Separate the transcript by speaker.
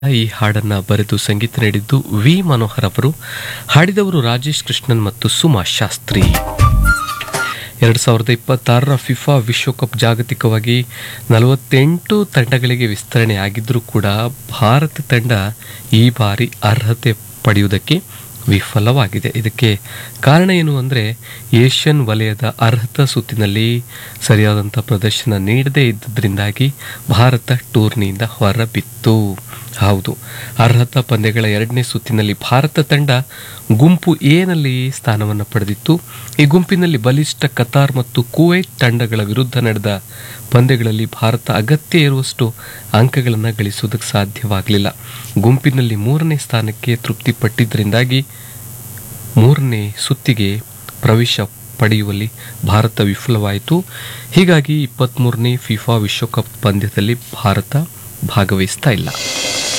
Speaker 1: ಈ ಹಾಡನ್ನ ಬರೆದು ಸಂಗೀತ ನೀಡಿದ್ದು ವಿ ಮನೋಹರ್ ಅವರು ಹಾಡಿದವರು ರಾಜೇಶ್ ಕೃಷ್ಣನ್ ಮತ್ತು ಸುಮಾ ಶಾಸ್ತ್ರಿ ಎರಡು ಸಾವಿರದ ಇಪ್ಪತ್ತಾರರ ಫಿಫಾ ವಿಶ್ವಕಪ್ ಜಾಗತಿಕವಾಗಿ ನಲವತ್ತೆಂಟು ತಂಡಗಳಿಗೆ ವಿಸ್ತರಣೆ ಆಗಿದ್ದರೂ ಕೂಡ ಭಾರತ ತಂಡ ಈ ಬಾರಿ ಅರ್ಹತೆ ಪಡೆಯುವುದಕ್ಕೆ ವಿಫಲವಾಗಿದೆ ಇದಕ್ಕೆ ಕಾರಣ ಏನು ಅಂದರೆ ಏಷ್ಯನ್ ವಲಯದ ಅರ್ಹತಾ ಸುತ್ತಿನಲ್ಲಿ ಸರಿಯಾದಂಥ ಪ್ರದರ್ಶನ ನೀಡದೇ ಇದ್ದದ್ರಿಂದಾಗಿ ಭಾರತ ಟೂರ್ನಿಯಿಂದ ಹೊರಬಿತ್ತು ಹೌದು ಅರ್ಹತಾ ಪಂದ್ಯಗಳ ಎರಡನೇ ಸುತ್ತಿನಲ್ಲಿ ಭಾರತ ತಂಡ ಗುಂಪು ಎನಲ್ಲಿ ಸ್ಥಾನವನ್ನು ಪಡೆದಿತ್ತು ಈ ಗುಂಪಿನಲ್ಲಿ ಬಲಿಷ್ಠ ಕತಾರ್ ಮತ್ತು ಕುವೈತ್ ತಂಡಗಳ ವಿರುದ್ಧ ನಡೆದ ಪಂದ್ಯಗಳಲ್ಲಿ ಭಾರತ ಅಗತ್ಯ ಇರುವಷ್ಟು ಅಂಕಗಳನ್ನು ಗಳಿಸುವುದಕ್ಕೆ ಸಾಧ್ಯವಾಗಲಿಲ್ಲ ಗುಂಪಿನಲ್ಲಿ ಮೂರನೇ ಸ್ಥಾನಕ್ಕೆ ತೃಪ್ತಿಪಟ್ಟಿದ್ದರಿಂದಾಗಿ ಮೂರನೇ ಸುತ್ತಿಗೆ ಪ್ರವೇಶ ಪಡೆಯುವಲ್ಲಿ ಭಾರತ ವಿಫಲವಾಯಿತು ಹೀಗಾಗಿ ಇಪ್ಪತ್ತ್ಮೂರನೇ ಫಿಫಾ ವಿಶ್ವಕಪ್ ಪಂದ್ಯದಲ್ಲಿ ಭಾರತ ಭಾಗವಹಿಸ್ತಾ ಇಲ್ಲ